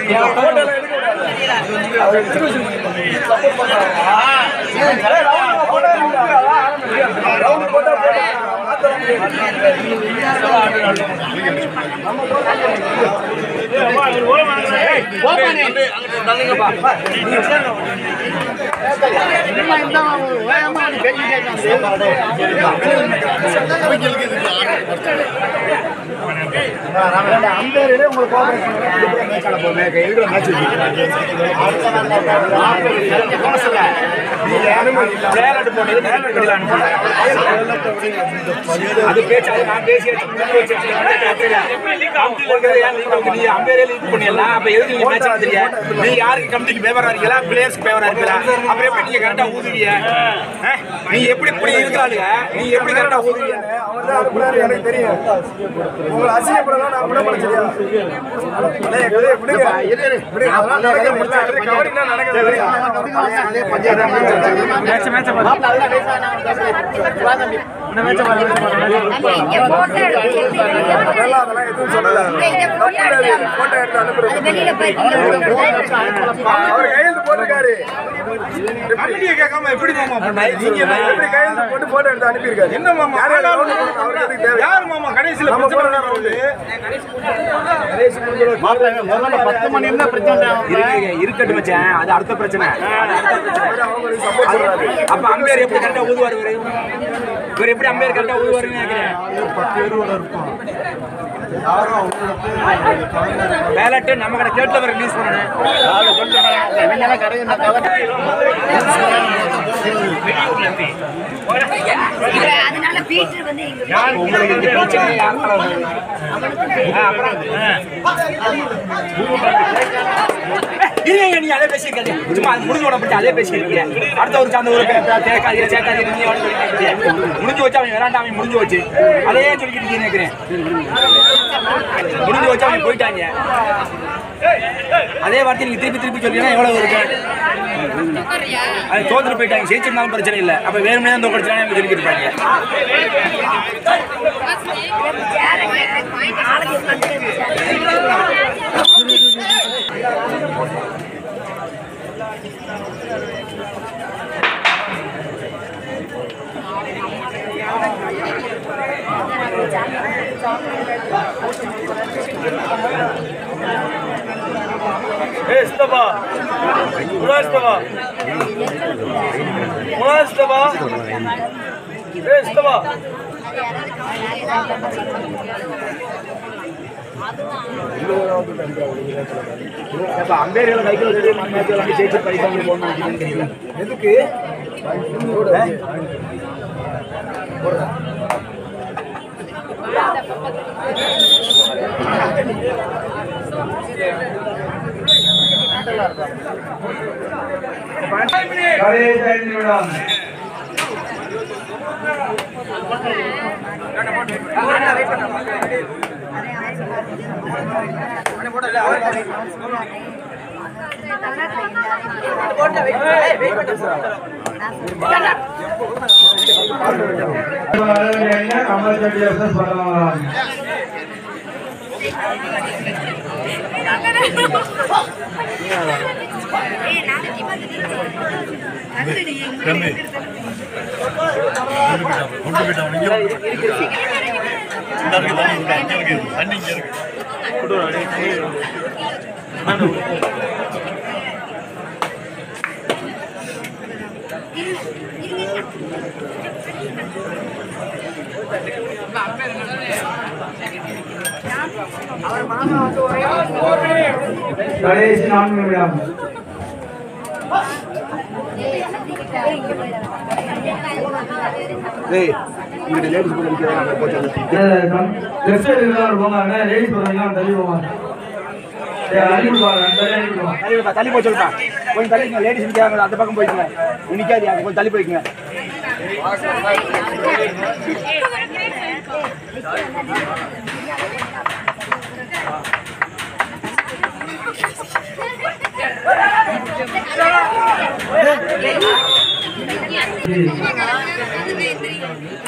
அது பேச்சு அது நான் பேசி அம்பேரே லீக் பண்ணிடலாம் அப்ப எதுக்கு நீங்க மேட்ச் எடுத்துறீங்க நீ யாருக்கு கமிட்டிக்கு ஃபேவரா இருக்கீங்களா பிளேயர்ஸ்க்கு ஃபேவரா இருக்கீங்களா அப்புறம் எப்படி நீங்க கரெக்டா ஊதுவீங்க ஆ? நீ எப்படி இப்படி இருக்கிறாளுங்க நீ எப்படி கரெக்டா ஊதுவீங்க அவர் தான் அனுப்புனாரு, எனக்கு தெரியும் உங்களை அசிங்கப்படலாம் நான் விட மாட்டேன் விடுங்க விடுங்க அதெல்லாம் நடக்க முடியல கபடினா நடக்கிறது அதெல்லாம் அதெல்லாம் எதுவும் சொல்லல போட்டோ எடுத்து அனுப்புறது அவர் கையெழுத்து போட்டிருக்காரு கமிட்டியை கேட்காம எப்படி மாமா பண்ண நீங்க என்ன? எப்படி கையெழுத்து போட்டு போட்டோ எடுத்து அனுப்பியிருக்காரு என்ன மாமா யார் யார் round போடணும்? அவருக்கு எதுக்கு தேவை யார் மாமா கடைசியில நம்ம பிரச்சனை போறோம் ரவுண்டு இருக்கட்டும் மச்சான் அது அடுத்த பிரச்சனை அவங்களுக்கு சப்போர்ட் சொல்றாரு அப்ப அம்பேர் எப்படி கரெக்டா ஊதுவாரு இவரு இவர் எப்படி அம்பேர் கரெக்டா ஊதுவாருன்னு கேக்குறேன் பேலட் நம்ம கடை கேட்ல வர ரிலீஸ் பண்ணணும் அதனால பீட்டர் வந்து எங்க உங்களுக்கு இந்த பிரச்சனை யாருக்கும் ஆ, அப்புறம் இல்லைங்க நீ அதே பேசியிருக்காது சும்மா அது முடிஞ்சு உடம்பட்டு அதே பேசியிருக்கீங்க அடுத்த ஒரு சார்ந்த ஒரு சேர்க்காதீங்க சேர்க்காதீங்க நீ அவனுக்கு சொல்லிட்டு முடிஞ்சு வச்சு அவன் வேறாண்டா அவன் முடிஞ்சு வச்சு அதே சொல்லிக்கிட்டு இருக்கீங்க நினைக்கிறேன் முடிஞ்சு வச்சு அவங்க போயிட்டாங்க அதே வார்த்தை நீங்க திருப்பி திருப்பி சொல்றீங்கன்னா எவ்வளவு இருக்கு அது தோத்துட்டு போயிட்டாங்க ஜெயிச்சிருந்தாலும் பிரச்சனை இல்லை அப்ப வேணுமே தான் தோக்கடிச்சாலும் அவங்க சொல்லிக்கிட்டு இருப்பாங்க நாளைக்கு உட்காந்து Ej, stopa! Mulaj stopa! Mulaj stopa! Ej, stopa! அப்ப அம்பேரியில கைக்கு வச்சு மேட்ச் விளாண்டு ஜெயிச்சு பரிசு போகணும் எதுக்கு கடைசி நான்கு நிமிடம் லெஃப்ட் சைடு இருக்கிறவங்க போங்க அண்ணா லேடிஸ் போறீங்க தள்ளி போவாங்க அள்ளி விடுவாங்க தள்ளி அள்ளி விடுவாங்க தள்ளி வைப்பா, தள்ளி போய் சொல்லிட்டா கொஞ்சம் தள்ளி லேடிஸ் நிற்காங்க அந்த பக்கம் போய்க்குங்க நிற்காது கொஞ்சம் தள்ளி போய்க்குங்க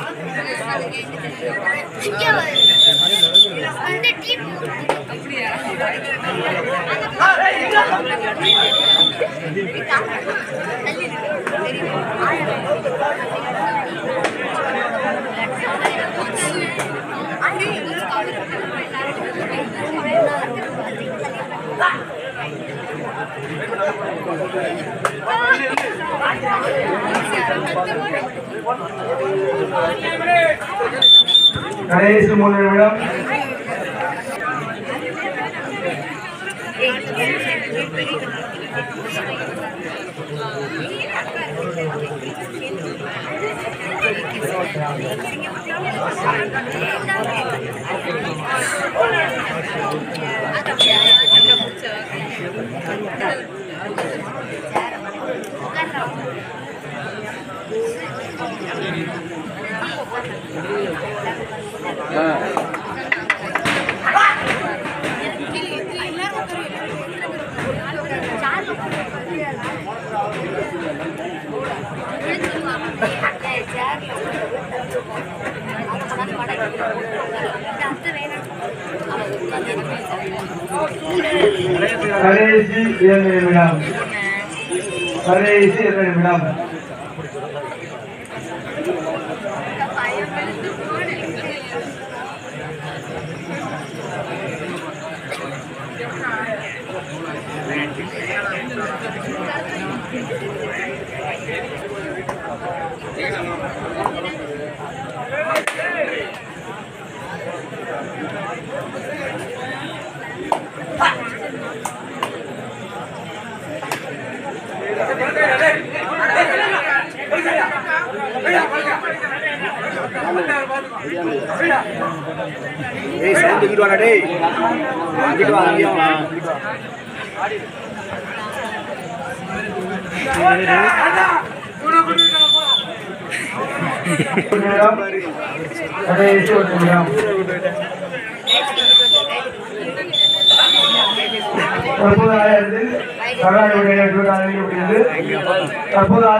அந்த டீம் கடைசி மூணு நிமிடம் கடைசி இரண்டு நிமிடம் கடைசி இரண்டு நிமிடம் ஏய் சேர்ந்துக்கிட்டு வாடா டேய் வாங்கிட்டு வா அங்கேயும் ஒரு நிமிடம் கடைசி ஒரு நிமிடம் தற்போது ஆயிரத்தில் கர்நாடக விளையாட்டு அறிவிக்கப்படுகிறது தற்போது